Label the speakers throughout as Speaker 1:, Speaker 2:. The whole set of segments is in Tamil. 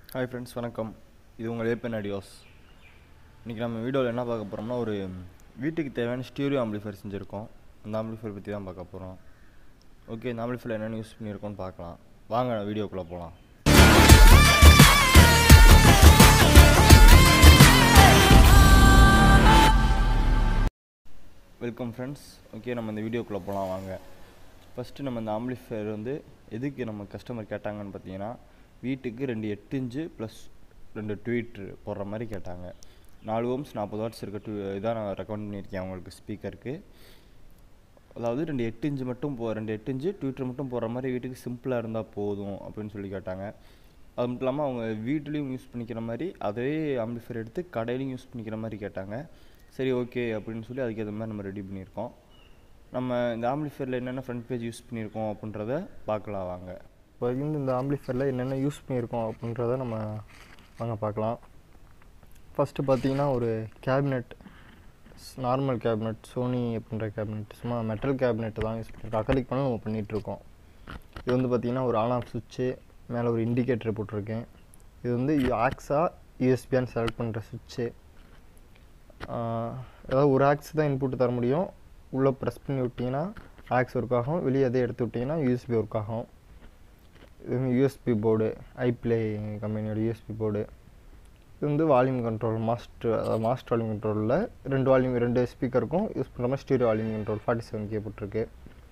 Speaker 1: ஹாய் ஃப்ரெண்ட்ஸ் வணக்கம் இது உங்கள் ஏப்பன் அடியோஸ் இன்றைக்கி நம்ம வீடியோவில் என்ன பார்க்க போகிறோம்னா ஒரு வீட்டுக்கு தேவையான ஸ்டீரியோ ஆம்பிளிஃபையர் செஞ்சுருக்கோம் அந்த ஆம்பிளிஃபையர் பற்றி தான் பார்க்க போகிறோம் ஓகே இந்த ஆம்பிளிஃபையர் என்னென்ன யூஸ் பண்ணியிருக்கோம்னு பார்க்கலாம் வாங்க வீடியோக்குள்ளே போகலாம் வெல்கம் ஃப்ரெண்ட்ஸ் ஓகே நம்ம இந்த வீடியோக்குள்ளே போகலாம் வாங்க ஃபஸ்ட்டு நம்ம இந்த ஆம்பிளிஃபையர் வந்து எதுக்கு நம்ம கஸ்டமர் கேட்டாங்கன்னு பார்த்தீங்கன்னா வீட்டுக்கு ரெண்டு எட்டு இன்ச்சு ப்ளஸ் ரெண்டு ட்வீட்ரு போடுற மாதிரி கேட்டாங்க நாலு ஓம்ஸ் நாற்பது வாட்ஸ் இருக்க டூ இதான் நான் ரெக்கமெண்ட் பண்ணியிருக்கேன் அவங்களுக்கு ஸ்பீக்கருக்கு அதாவது ரெண்டு எட்டு இன்ச்சு மட்டும் போ ரெண்டு எட்டு இன்ச்சு ட்விட்டர் மட்டும் போடுற மாதிரி வீட்டுக்கு சிம்பிளாக இருந்தால் போதும் அப்படின்னு சொல்லி கேட்டாங்க அது மட்டும் இல்லாமல் அவங்க வீட்லேயும் யூஸ் பண்ணிக்கிற மாதிரி அதே ஆம்பிளிஃபையர் எடுத்து கடையிலையும் யூஸ் பண்ணிக்கிற மாதிரி கேட்டாங்க சரி ஓகே அப்படின்னு சொல்லி அதுக்கு ஏற்ற மாதிரி நம்ம ரெடி பண்ணியிருக்கோம் நம்ம இந்த ஆம்பிளிஃபையரில் என்னென்ன ஃப்ரண்ட் பேஜ் யூஸ் பண்ணியிருக்கோம் அப்படின்றத பார்க்கலாம் வாங்க
Speaker 2: இப்போ இந்த இந்த ஆம்பிளிஃபையரில் என்னென்ன யூஸ் பண்ணியிருக்கோம் அப்படின்றத நம்ம வாங்க பார்க்கலாம் ஃபஸ்ட்டு பார்த்தீங்கன்னா ஒரு கேபினெட் நார்மல் கேபினெட் சோனி அப்படின்ற கேபினெட் சும்மா மெட்டல் கேபினெட் தான் யூஸ் பண்ணியிருக்கோம் அக்கலிக் பண்ண நம்ம பண்ணிகிட்ருக்கோம் இது வந்து பார்த்திங்கன்னா ஒரு ஆன் ஆஃப் சுவிட்சு மேலே ஒரு இண்டிகேட்டர் போட்டிருக்கேன் இது வந்து ஆக்ஸா யூஎஸ்பியான்னு செலக்ட் பண்ணுற சுவிட்சு ஏதாவது ஒரு ஆக்ஸ் தான் இன்புட் தர முடியும் உள்ளே ப்ரெஸ் பண்ணி விட்டிங்கன்னா ஆக்ஸ் ஒர்க் ஆகும் வெளியே அதே எடுத்து விட்டிங்கன்னா யூஎஸ்பி ஒர்க் ஆகும் இது வந்து யூஎஸ்பி போர்டு ஐப்ளே கம்பெனியோட யூஎஸ்பி போர்டு இது வந்து வால்யூம் கண்ட்ரோல் மாஸ்டர் அதாவது மாஸ்டர் வால்யூம் கண்ட்ரோலில் ரெண்டு வால்யூம் ரெண்டு ஸ்பீக்கருக்கும் யூஸ் பண்ணுற மாதிரி stereo volume control forty seven K போட்டிருக்கு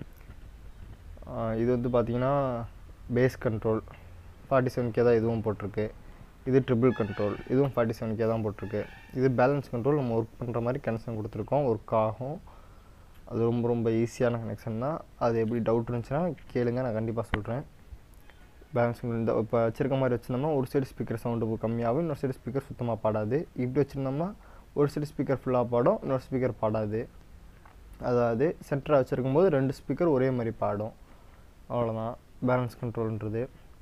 Speaker 2: இது வந்து பார்த்திங்கன்னா bass control forty seven K தான் இதுவும் போட்டிருக்கு இது ட்ரிபிள் கண்ட்ரோல் இதுவும் ஃபார்ட்டி செவன் கே தான் போட்டிருக்கு இது பேலன்ஸ் கண்ட்ரோல் நம்ம ஒர்க் பண்ணுற மாதிரி கனெக்ஷன் கொடுத்துருக்கோம் ஒர்க் ஆகும் அது ரொம்ப ரொம்ப ஈஸியான கனெக்ஷன் தான் அது எப்படி டவுட் இருந்துச்சுன்னா கேளுங்க நான் கண்டிப்பாக சொல்கிறேன் பேலன்ஸ் இந்த இப்போ வச்சிருக்க மாதிரி வச்சுருந்தோம்னா ஒரு சைடு ஸ்பீக்கர் சவுண்டு கம்மியாகும் இன்னொரு சைடு ஸ்பீக்கர் சுத்தமாக பாடாது இப்படி வச்சுருந்தோம்னா ஒரு சைடு ஸ்பீக்கர் ஃபுல்லாக பாடும் இன்னொரு ஸ்பீக்கர் பாடாது அதாவது சென்டராக வச்சுருக்கும் போது ரெண்டு ஸ்பீக்கர் ஒரே மாதிரி பாடும் அவ்வளோதான் பேலன்ஸ் கண்ட்ரோல்ன்றது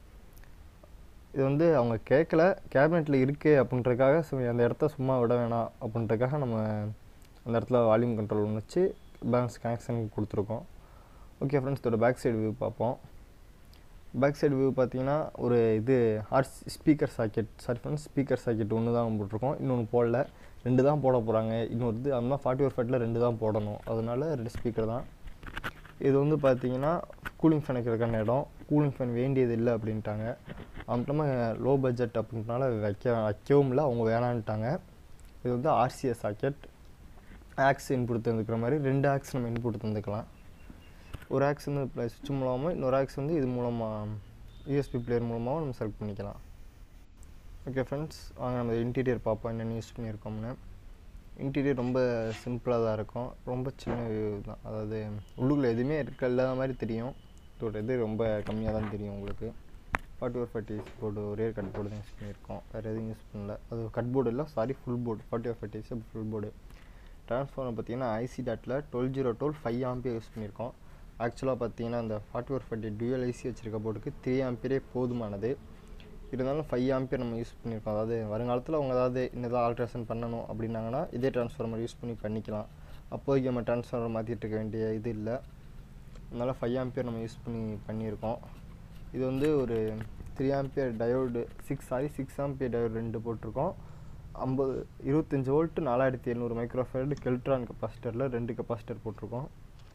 Speaker 2: இது வந்து அவங்க கேட்கல கேபினெட்டில் இருக்கே அப்படின்றதுக்காக சு அந்த இடத்த சும்மா விட வேணாம் அப்படின்றதுக்காக நம்ம அந்த இடத்துல வால்யூம் கண்ட்ரோல் ஒன்று வச்சு பேலன்ஸ் கனெக்ஷன் கொடுத்துருக்கோம் ஓகே ஃப்ரெண்ட்ஸ் இதோட பேக் சைடு வியூ பார்ப்போம் பேக் சைடு வியூ பார்த்தீங்கன்னா ஒரு இது ஆர்ஸ் speaker socket sorry friends speaker socket ஒன்று தான் போட்டிருக்கோம் இன்னொன்று போடல ரெண்டு தான் போட போகிறாங்க இன்னொரு இது அந்த ஃபார்ட்டி ஒரு ஃபேட்டில் ரெண்டு தான் போடணும் அதனால ரெண்டு ஸ்பீக்கர் தான் இது வந்து பார்த்தீங்கன்னா கூலிங் ஃபேன் வைக்கிறதுக்கான இடம் கூலிங் ஃபேன் வேண்டியது இல்லை அப்படின்ட்டாங்க அது மட்டும் இல்லாமல் லோ பட்ஜெட் அப்படின்றனால வைக்க வைக்கவும் இல்லை அவங்க வேணான்ட்டாங்க இது வந்து ஆர்சிஎஸ் சாக்கெட் ஆக்ஸ் இன்புட் தந்துக்கிற மாதிரி ரெண்டு ஆக்ஸ் நம்ம இன்புட் தந்துக்கலாம் ஒரு ஆக்ஸ் வந்து சுவிட்ச் மூலமாக இன்னொரு ஆக்ஸ் வந்து இது மூலமாக யூஎஸ்பி பிளேயர் மூலமாக நம்ம செலக்ட் பண்ணிக்கலாம் ஓகே ஃப்ரெண்ட்ஸ் வாங்க நம்ம இன்டீரியர் பார்ப்போம் என்னென்ன யூஸ் பண்ணியிருக்கோம்னு இன்டீரியர் ரொம்ப சிம்பிளாக தான் இருக்கும் ரொம்ப சின்ன வியூ தான் அதாவது உள்ளுக்குள்ளே எதுவுமே இருக்க இல்லாத மாதிரி தெரியும் இதோட இது ரொம்ப கம்மியாக தான் தெரியும் உங்களுக்கு ஃபார்ட்டி ஒரு ஃபார்ட்டி போர்டு ஒரே கட் போர்டு தான் யூஸ் பண்ணியிருக்கோம் வேறு எதுவும் யூஸ் பண்ணல அது கட் போர்டு இல்லை சாரி ஃபுல் போர்டு ஃபார்ட்டி ஒரு ஃபார்ட்டி ஃபுல் போர்டு ட்ரான்ஸ்ஃபார்மர் பார்த்தீங்கன்னா ஐசி டாட்டில் twelve zero twelve five ampere use பண்ணியிருக்கோம் ஆக்சுவலாக பார்த்தீங்கன்னா அந்த ஃபார்ட்டி ஒரு ஃபார்ட்டி டியூஎல் ஐசி வச்சுருக்க போர்டுக்கு த்ரீ ஆம்பியரே போதுமானது இருந்தாலும் ஃபைவ் ஆம்பியர் நம்ம யூஸ் பண்ணியிருக்கோம் அதாவது வருங்காலத்தில் அவங்க ஏதாவது இன்னும் ஆல்ட்ரேஷன் பண்ணணும் அப்படின்னாங்கன்னா இதே ட்ரான்ஸ்ஃபார்மர் யூஸ் பண்ணி பண்ணிக்கலாம் அப்போதைக்கு நம்ம ட்ரான்ஸ்ஃபார்மர் மாற்றிட்டு இருக்க வேண்டிய இது இல்லை அதனால் ஃபைவ் ஆம்பியர் நம்ம யூஸ் பண்ணி பண்ணியிருக்கோம் இது வந்து ஒரு three ampere diode six sorry six ampere diode ரெண்டு போட்டிருக்கோம் ஐம்பது இருபத்தஞ்சி வோல்ட்டு நாலாயிரத்தி எழுநூறு மைக்ரோஃபேர்டு கெல்ட்ரான் கெப்பாசிட்டரில் ரெண்டு கெப்பாசிட்டர் போட்டிருக்கோம்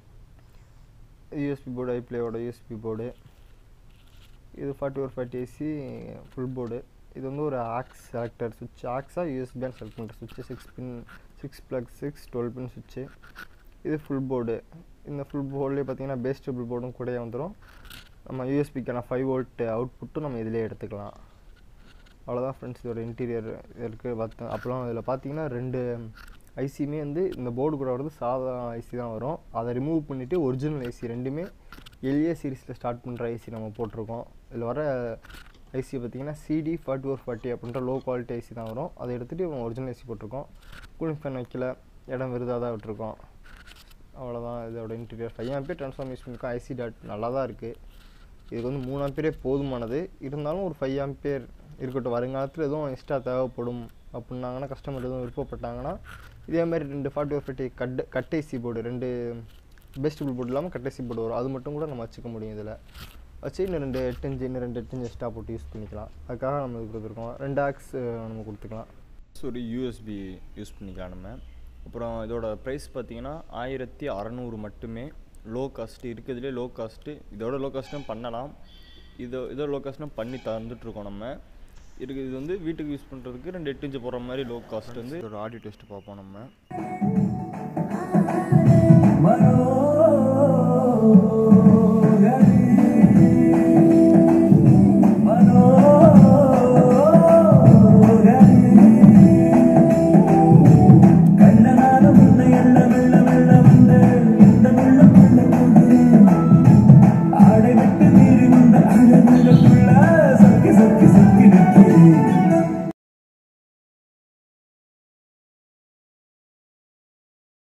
Speaker 2: யூஎஸ்பி போர்டு ஐப்ளேயோட யூஎஸ்பி போர்டு இது ஃபார்ட்டி ஒரு ஃபார்ட்டி ஏசி ஃபுல் போர்டு இது வந்து ஒரு ஆக்ஸ் செலக்டர் சுவிட்ச் ஆக்ஸாக யூஎஸ்பியான் செலக்ட் பண்ணுற சுவிட்சு சிக்ஸ் பின் சிக்ஸ் ப்ளக் சிக்ஸ் டுவெல் பின் சுவிட்சு இது ஃபுல் போர்டு இந்த ஃபுல் போர்ட்லேயே பார்த்தீங்கன்னா பேஸ் டேபிள் போர்டும் கூட வந்துடும் நம்ம யூஎஸ்பிக்கான ஃபைவ் வோல்ட் அவுட்புட்டும் நம்ம இதிலே எடுத்துக்கலாம் அவ்வளோதான் ஃப்ரெண்ட்ஸ் இதோட இன்டீரியர் இருக்குது பார்த்து அப்புறம் இதில் பார்த்தீங்கன்னா ரெண்டு ஐசியுமே வந்து இந்த போர்டு கூட வரது சாதா ஐசி தான் வரும் அதை ரிமூவ் பண்ணிவிட்டு ஒரிஜினல் ஐசி ரெண்டுமே எல்ஏ சீரீஸில் ஸ்டார்ட் பண்ணுற ஐசி நம்ம போட்டிருக்கோம் இதில் வர ஐசி பார்த்திங்கன்னா சிடி ஃபார்ட்டி ஃபோர் ஃபார்ட்டி அப்படின்ற லோ குவாலிட்டி ஐசி தான் வரும் அதை எடுத்துகிட்டு ஒரிஜினல் ஐசி போட்டிருக்கோம் கூலிங் ஃபேன் வைக்கல இடம் விருதாக தான் விட்டுருக்கோம் அவ்வளோதான் இதோட interior five ampere transform use பண்ணியிருக்கோம் ஐசி டாட் நல்லா தான் இருக்குது இதுக்கு வந்து மூணு ஆம்பியரே போதுமானது இருந்தாலும் ஒரு ஃபைவ் ஆம்பியர் இருக்கட்டும் வருங்காலத்தில் எதுவும் எக்ஸ்ட்ரா தேவைப்படும் அப்படின்னாங்கன்னா கஸ்டமர் எதுவும் விருப்பப்பட்டாங்கன்னா இதே மாதிரி ரெண்டு ஃபார்ட்டி ஒரு forty cut cut IC board ரெண்டு பெஸ்ட் போர்டு இல்லாமல் கட் ஐசி போர்டு வரும் அது மட்டும் கூட நம்ம வச்சுக்க முடியும் இதில் வச்சு இன்னும் ரெண்டு எட்டு இன்ச்சு இன்னும் ரெண்டு எட்டு இன்ச்சு எக்ஸ்ட்ரா போட்டு யூஸ் பண்ணிக்கலாம் அதுக்காக நம்ம இது கொடுத்துருக்கோம் ரெண்டு ஆக்ஸ் நம்ம கொடுத்துக்கலாம்
Speaker 1: ஒரு யூஎஸ்பி யூஸ் பண்ணிக்கலாம் நம்ம அப்புறம் இதோட ப்ரைஸ் பார்த்தீங்கன்னா ஆயிரத்தி அறநூறு மட்டுமே லோ காஸ்ட் இருக்கிறதுலே லோ காஸ்ட்டு இதோட லோ காஸ்ட்டும் பண்ணலாம் இதோ இதோட லோ காஸ்ட்டும் பண்ணி தந்துட்டுருக்கோம் நம்ம இருக்குது இது வந்து வீட்டுக்கு யூஸ் பண்ணுறதுக்கு ரெண்டு எட்டு இன்ச்சு போடுற மாதிரி லோ காஸ்ட் வந்து ஒரு ஆடியோ டெஸ்ட் பார்ப்போம் நம்ம
Speaker 3: மனோ